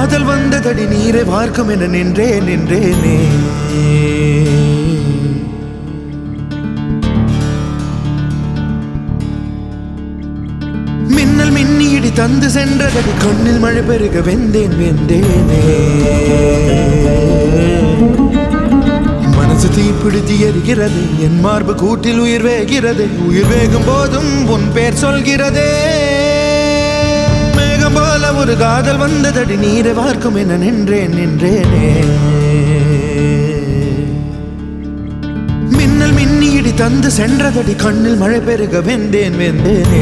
காதல் வந்ததடி நீரை வார்க்கும் என நின்றே நின்றேனே மின்னல் மின்னி இடி தந்து சென்றதடி கண்ணில் மழை பெருக வெந்தேன் வெந்தேனே மனசு தீப்பிடித்து எரிகிறது என் மார்பு கூட்டில் உயிர் வேகிறது உயிர் வேகும் போதும் உன் பேர் சொல்கிறதே மேகம் போல ஒரு காதல் வந்ததடி நீரை வார்க்கும் என நின்றேன் நின்றேனே மின்னல் மின்னி இடி தந்து சென்றதடி கண்ணில் மழை பெருக வெந்தேன் வெந்தேனே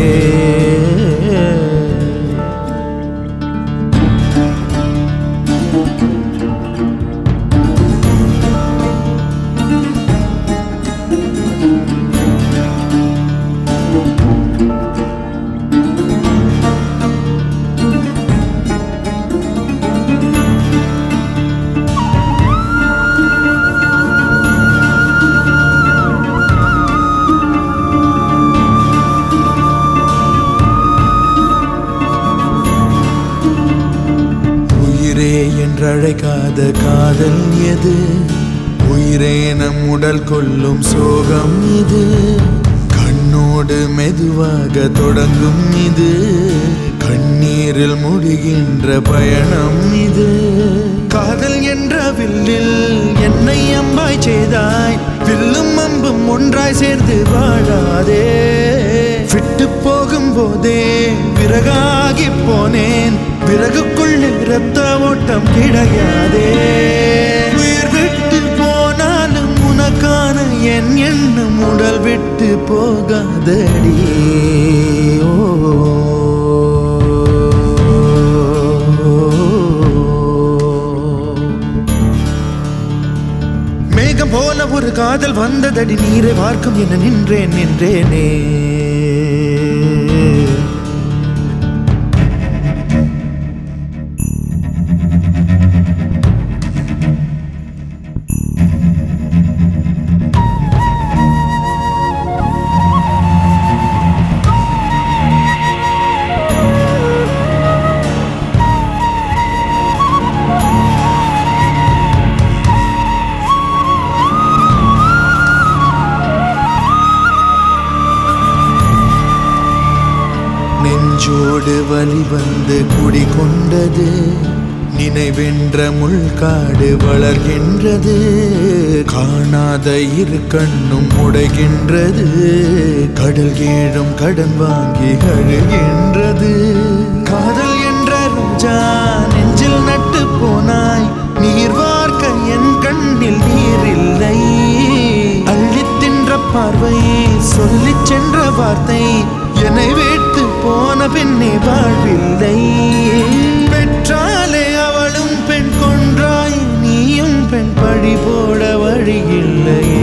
உயிரே என்றழைக்காத காதல் எது உயிரே நம் உடல் கொள்ளும் சோகம் இது கண்ணோடு மெதுவாக தொடங்கும் இது கண்ணீரில் முடிகின்ற பயணம் இது காதல் என்ற வில்லில் என்னை அம்பாய் செய்தாய் வில்லும் அம்பும் ஒன்றாய் சேர்ந்து வாழாதே விட்டு போகும் போதே விறகாகி போனேன் விறகுக்குள்ளே ரத்த ஓட்டம் கிடையாதே உயிர் விட்டு போனாலும் உனக்கான என் எண்ணம் உடல் விட்டு போகாதடி ஓ மேகம் போல ஒரு காதல் வந்ததடி நீரை வார்க்கும் என நின்றேன் நின்றேனே நெஞ்சோடு வலி வந்து குடிகொண்டது நினைவென்ற முள்காடு வளர்கின்றது காணாத இரு கண்ணும் உடைகின்றது கடல் ஏழும் கடன் வாங்கி அழுகின்றது காதல் என்ற ரோஜா நெஞ்சில் நட்டு போனாய் நீர் வார்க்க என் கண்ணில் நீர் இல்லை அள்ளித் தின்ற பார்வை சொல்லிச் சென்ற வார்த்தை என்னை விட்டு போன பெண்ணே வாழ்வில்லை பெற்றாலே அவளும் பெண் கொன்றாய் நீயும் பெண் பழி போட வழியில்லை